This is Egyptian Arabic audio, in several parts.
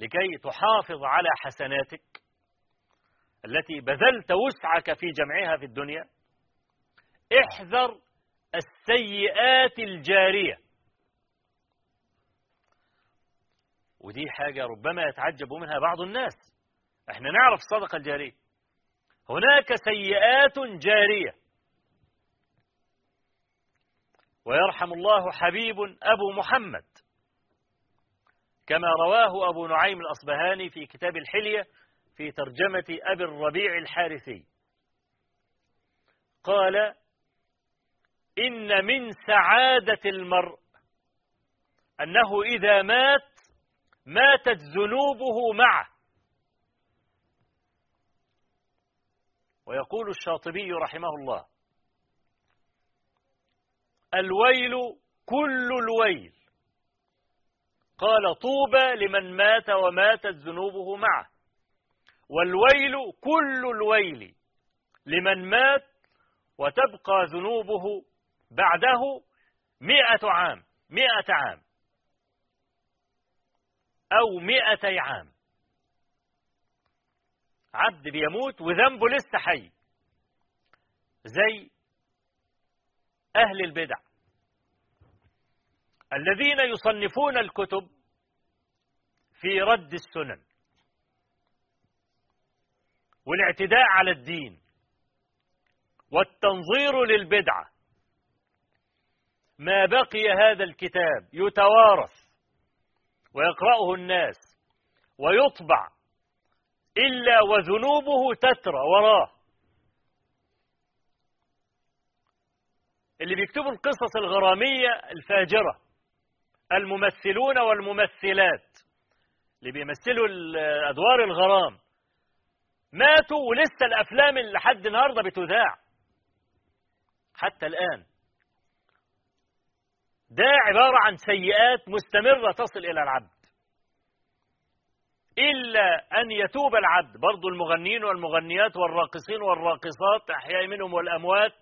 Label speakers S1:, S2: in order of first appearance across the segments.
S1: لكي تحافظ على حسناتك التي بذلت وسعك في جمعها في الدنيا احذر السيئات الجارية ودي حاجة ربما يتعجب منها بعض الناس احنا نعرف الصدقة الجارية هناك سيئات جارية ويرحم الله حبيب أبو محمد كما رواه أبو نعيم الأصبهاني في كتاب الحلية في ترجمة أبي الربيع الحارثي قال إن من سعادة المرء أنه إذا مات ماتت ذنوبه معه ويقول الشاطبي رحمه الله الويل كل الويل قال طوبى لمن مات وماتت ذنوبه معه والويل كل الويل لمن مات وتبقى ذنوبه بعده مئة عام مئة عام أو مئتي عام عبد بيموت وذنبه لسه حي زي أهل البدع الذين يصنفون الكتب في رد السنن والاعتداء على الدين والتنظير للبدعة ما بقي هذا الكتاب يتوارث ويقرأه الناس ويطبع إلا وذنوبه تترى وراه اللي بيكتبوا القصص الغرامية الفاجرة الممثلون والممثلات اللي بيمثلوا أدوار الغرام ماتوا ولسه الأفلام اللي لحد النهاردة بتذاع حتى الآن ده عبارة عن سيئات مستمرة تصل إلى العبد إلا أن يتوب العبد برضو المغنين والمغنيات والراقصين والراقصات أحياء منهم والأموات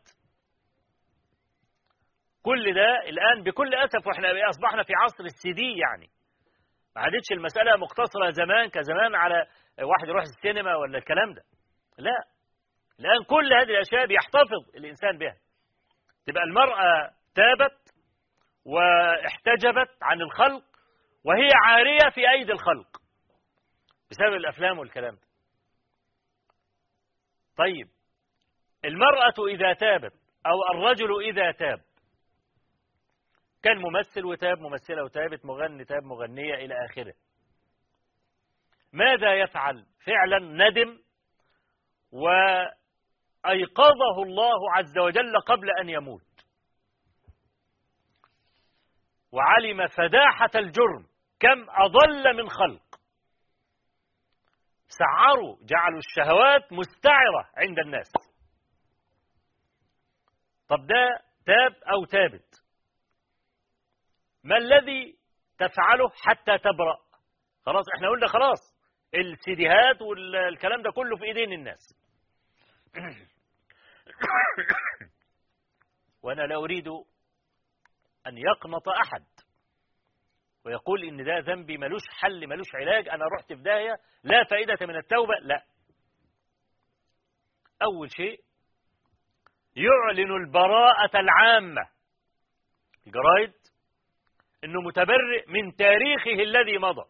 S1: كل ده الآن بكل أسف وإحنا أصبحنا في عصر السي دي يعني ما عادتش المسألة مقتصرة زمان كزمان على واحد يروح السينما ولا الكلام ده لا الآن كل هذه الأشياء بيحتفظ الإنسان بها تبقى المرأة تابت واحتجبت عن الخلق وهي عارية في أيدي الخلق بسبب الأفلام والكلام ده طيب المرأة إذا تابت أو الرجل إذا تاب كان ممثل وتاب ممثلة وتابت مغني تاب مغنية إلى آخره ماذا يفعل فعلا ندم وأيقظه الله عز وجل قبل أن يموت وعلم فداحة الجرم كم أضل من خلق سعروا جعلوا الشهوات مستعرة عند الناس طب ده تاب أو تابت ما الذي تفعله حتى تبرأ خلاص احنا قلنا خلاص السيديهات والكلام ده كله في ايدين الناس وانا لا اريد ان يقنط احد ويقول ان ده ذنبي ملوش حل ملوش علاج انا رحت في داهيه لا فائده من التوبه لا اول شيء يعلن البراءه العامه الجرايد انه متبرئ من تاريخه الذي مضى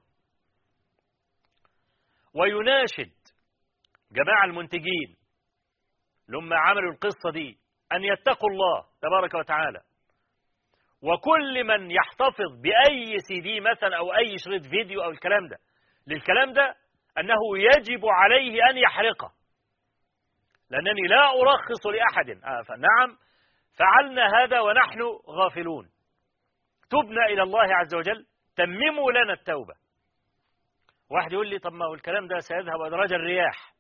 S1: ويناشد جماعة المنتجين لما عملوا القصة دي أن يتقوا الله تبارك وتعالى وكل من يحتفظ بأي سي دي مثلا أو أي شريط فيديو أو الكلام ده للكلام ده أنه يجب عليه أن يحرقه لأنني لا أرخص لأحد آه فنعم فعلنا هذا ونحن غافلون تبنا إلى الله عز وجل تمموا لنا التوبة واحد يقول لي طب ما هو الكلام ده سيذهب أدراج الرياح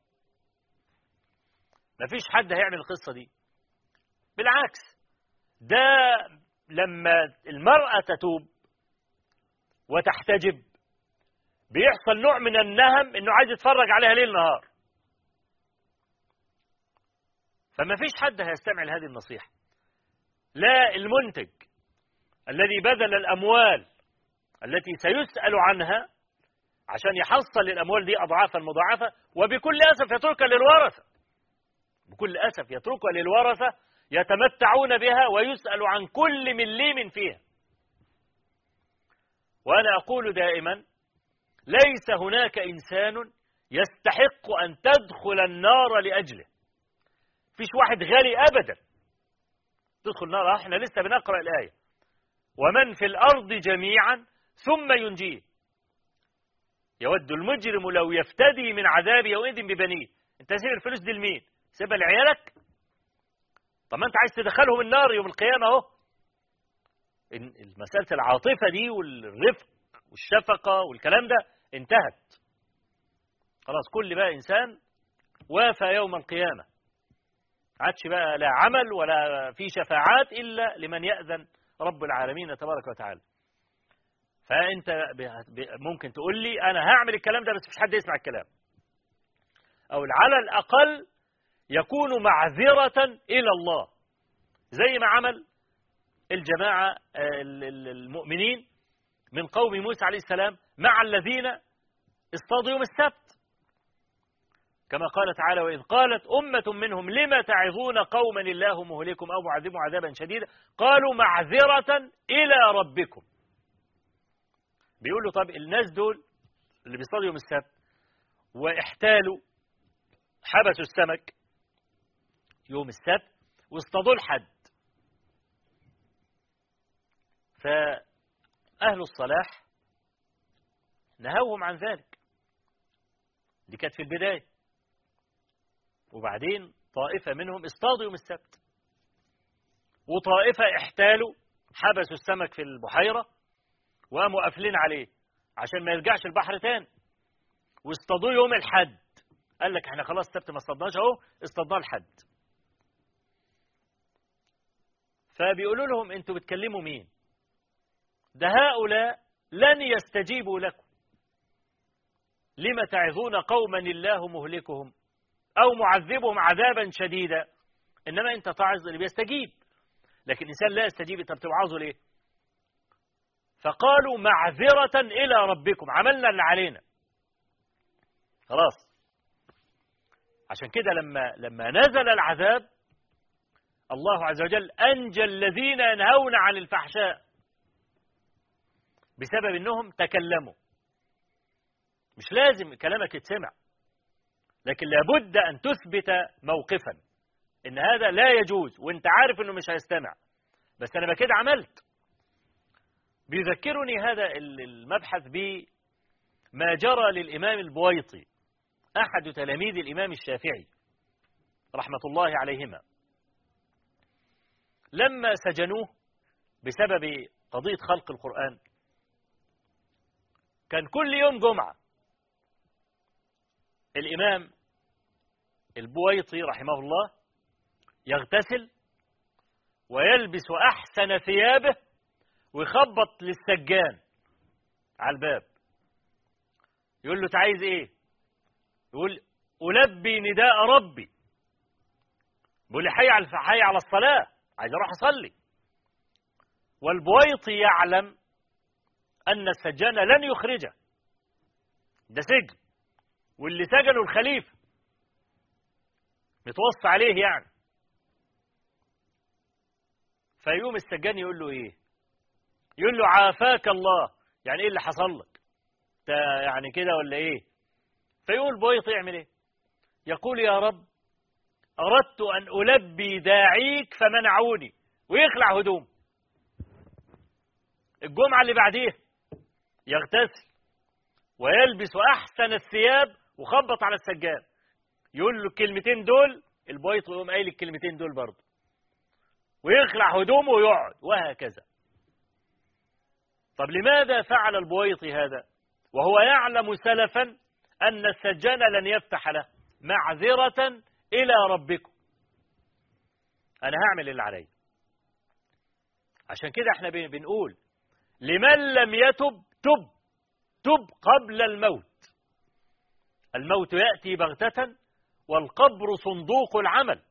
S1: ما فيش حد هيعمل القصة دي بالعكس ده لما المرأة تتوب وتحتجب بيحصل نوع من النهم انه عايز يتفرج عليها ليل نهار فما فيش حد هيستمع لهذه النصيحة لا المنتج الذي بذل الأموال التي سيسأل عنها عشان يحصل الأموال دي أضعافا مضاعفة وبكل أسف يتركها للورثة بكل أسف يتركها للورثة يتمتعون بها ويسأل عن كل مليم فيها وأنا أقول دائما ليس هناك إنسان يستحق أن تدخل النار لأجله فيش واحد غالي أبدا تدخل النار احنا لسه بنقرأ الآية ومن في الأرض جميعا ثم ينجيه يود المجرم لو يفتدي من عذاب يومئذ ببنيه انت سيب الفلوس دي لمين سيبها لعيالك طب ما انت عايز تدخلهم النار يوم القيامة اهو مسألة العاطفة دي والرفق والشفقة والكلام ده انتهت خلاص كل بقى إنسان وافى يوم القيامة عادش بقى لا عمل ولا في شفاعات إلا لمن يأذن رب العالمين تبارك وتعالى فأنت ممكن تقول لي أنا هعمل الكلام ده بس مش حد يسمع الكلام أو على الأقل يكون معذرة إلى الله زي ما عمل الجماعة المؤمنين من قوم موسى عليه السلام مع الذين اصطادوا يوم السبت كما قال تعالى وإذ قالت أمة منهم لم تعظون قوما الله مهلكم أو معذبهم عذابا شديدا قالوا معذرة إلى ربكم بيقولوا طب الناس دول اللي بيصطادوا يوم السبت واحتالوا حبسوا السمك يوم السبت واصطادوا الحد فأهل الصلاح نهوهم عن ذلك دي كانت في البداية وبعدين طائفة منهم اصطادوا يوم السبت وطائفة احتالوا حبسوا السمك في البحيرة وقاموا قافلين عليه عشان ما يرجعش البحر تاني واصطادوه يوم الحد قال لك احنا خلاص السبت ما اصطادناش اهو اصطادناه الحد فبيقولوا لهم انتوا بتكلموا مين ده هؤلاء لن يستجيبوا لكم لم تعظون قوما الله مهلكهم أو معذبهم عذابا شديدا إنما أنت تعظ اللي بيستجيب لكن الإنسان لا يستجيب أنت بتوعظه ليه فقالوا معذرة إلى ربكم عملنا اللي علينا خلاص عشان كده لما لما نزل العذاب الله عز وجل أنجى الذين ينهون عن الفحشاء بسبب أنهم تكلموا مش لازم كلامك يتسمع لكن لابد أن تثبت موقفا إن هذا لا يجوز وإنت عارف إنه مش هيستمع بس أنا كده عملت بيذكرني هذا المبحث بما جرى للإمام البويطي أحد تلاميذ الإمام الشافعي رحمة الله عليهما لما سجنوه بسبب قضية خلق القرآن كان كل يوم جمعة الإمام البويطي رحمه الله يغتسل ويلبس أحسن ثيابه ويخبط للسجان على الباب يقول له تعايز ايه يقول ألبي نداء ربي بيقول لي حي على حي على الصلاة عايز أروح أصلي والبويطي يعلم أن السجان لن يخرجه ده سجن واللي سجنه الخليفة متوصى عليه يعني فيقوم السجان يقول له ايه يقول له عافاك الله يعني ايه اللي حصل لك انت يعني كده ولا ايه فيقول بويط يعمل ايه يقول يا رب اردت ان البي داعيك فمنعوني ويخلع هدوم الجمعه اللي بعديها يغتسل ويلبس احسن الثياب وخبط على السجاد يقول له الكلمتين دول البويط يقوم قايل الكلمتين دول برضه ويخلع هدومه ويقعد وهكذا طب لماذا فعل البويطي هذا وهو يعلم سلفا أن السجان لن يفتح له معذرة إلى ربكم أنا هعمل اللي علي عشان كده احنا بنقول لمن لم يتب تب تب قبل الموت الموت يأتي بغتة والقبر صندوق العمل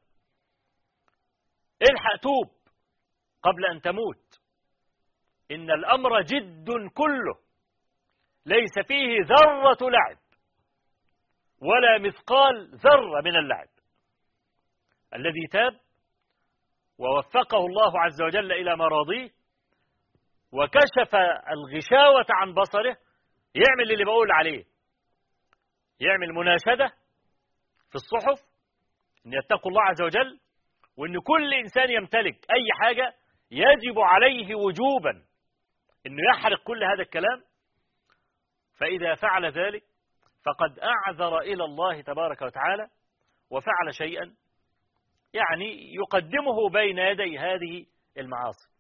S1: الحق توب قبل أن تموت إن الأمر جد كله ليس فيه ذرة لعب ولا مثقال ذرة من اللعب الذي تاب ووفقه الله عز وجل إلى مراضيه وكشف الغشاوة عن بصره يعمل اللي بقول عليه يعمل مناشدة في الصحف أن يتقوا الله عز وجل وأن كل إنسان يمتلك أي حاجة يجب عليه وجوبا أنه يحرق كل هذا الكلام فإذا فعل ذلك فقد أعذر إلى الله تبارك وتعالى وفعل شيئا يعني يقدمه بين يدي هذه المعاصي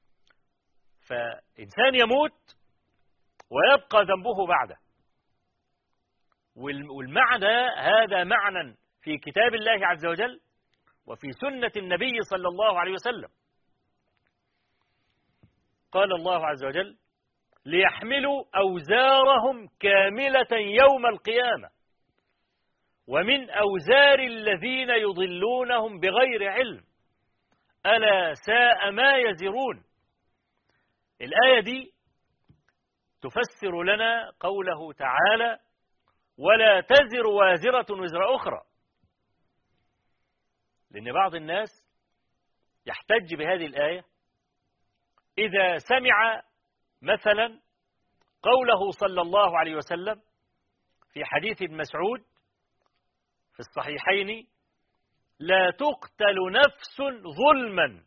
S1: فإنسان يموت ويبقى ذنبه بعده والمعنى هذا معنى في كتاب الله عز وجل وفي سنة النبي صلى الله عليه وسلم قال الله عز وجل ليحملوا أوزارهم كاملة يوم القيامة ومن أوزار الذين يضلونهم بغير علم ألا ساء ما يزرون الآية دي تفسر لنا قوله تعالى ولا تزر وازرة وزر أخرى لأن بعض الناس يحتج بهذه الآية إذا سمع مثلا قوله صلى الله عليه وسلم في حديث ابن مسعود في الصحيحين لا تقتل نفس ظلما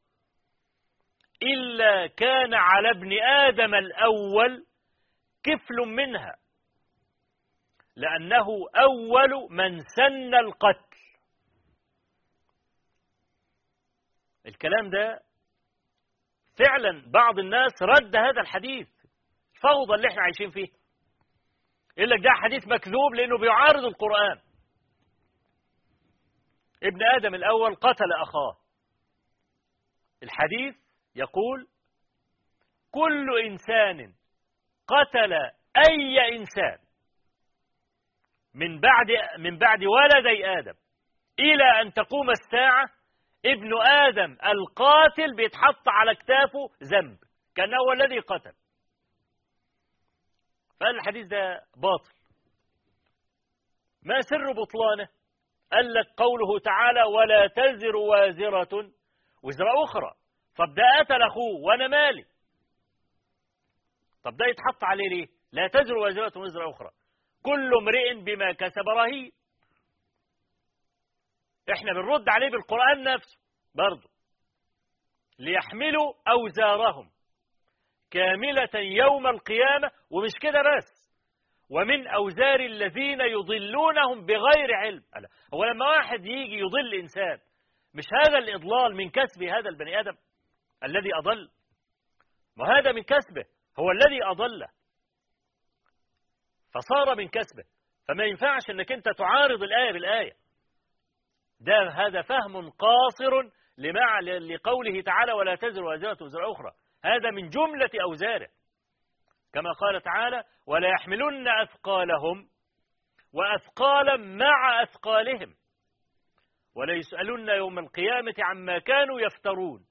S1: إلا كان على ابن آدم الأول كفل منها لأنه أول من سن القتل الكلام ده فعلا بعض الناس رد هذا الحديث الفوضى اللي احنا عايشين فيه يقول لك ده حديث مكذوب لأنه بيعارض القرآن ابن آدم الأول قتل أخاه الحديث يقول كل إنسان قتل أي إنسان من بعد من بعد ولدي آدم إلى أن تقوم الساعة ابن آدم القاتل بيتحط على كتافه ذنب كأنه هو الذي قتل فقال الحديث ده باطل ما سر بطلانه قال لك قوله تعالى ولا تزر وازرة وزر أخرى طب ده قتل أخوه وأنا مالي طب ده يتحط عليه ليه لا تزر وازرة وزر أخرى كل امرئ بما كسب رهين احنا بنرد عليه بالقرآن نفسه برضه ليحملوا أوزارهم كاملة يوم القيامة ومش كده بس ومن أوزار الذين يضلونهم بغير علم هو لما واحد يجي يضل إنسان مش هذا الإضلال من كسب هذا البني آدم الذي أضل ما هذا من كسبه هو الذي أضله فصار من كسبه فما ينفعش انك انت تعارض الآية بالآية ده هذا فهم قاصر لمع لقوله تعالى ولا تزر وازرة وزر أخرى هذا من جملة أوزاره كما قال تعالى ولا يحملن أثقالهم وأثقالا مع أثقالهم ولا يسألن يوم القيامة عما كانوا يفترون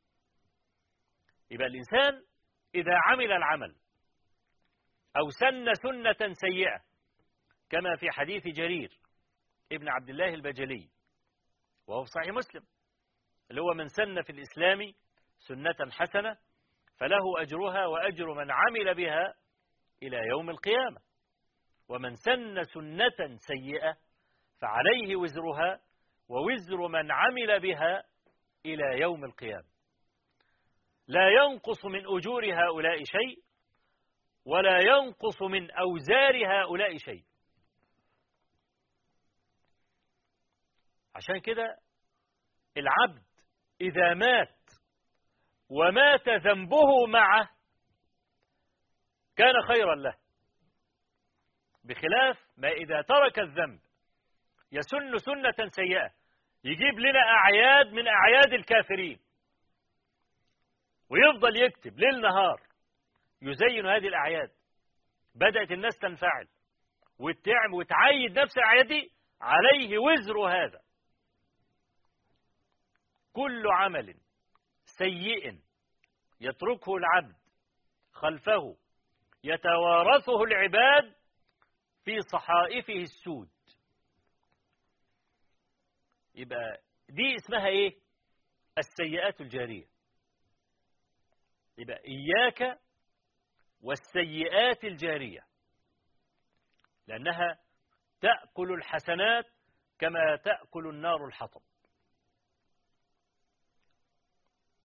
S1: يبقى الإنسان إذا عمل العمل أو سن سنة سيئة كما في حديث جرير ابن عبد الله البجلي وهو في صحيح مسلم اللي هو من سن في الإسلام سنة حسنة فله أجرها وأجر من عمل بها إلى يوم القيامة ومن سن سنة سيئة فعليه وزرها ووزر من عمل بها إلى يوم القيامة لا ينقص من أجور هؤلاء شيء ولا ينقص من أوزار هؤلاء شيء عشان كده العبد إذا مات ومات ذنبه معه كان خيرا له بخلاف ما إذا ترك الذنب يسن سنة سيئة يجيب لنا أعياد من أعياد الكافرين ويفضل يكتب ليل نهار يزين هذه الأعياد بدأت الناس تنفعل وتعم وتعيد نفس الأعياد دي عليه وزر هذا كل عمل سيء يتركه العبد خلفه يتوارثه العباد في صحائفه السود يبقى دي اسمها ايه السيئات الجارية يبقى إياك والسيئات الجارية لأنها تأكل الحسنات كما تأكل النار الحطب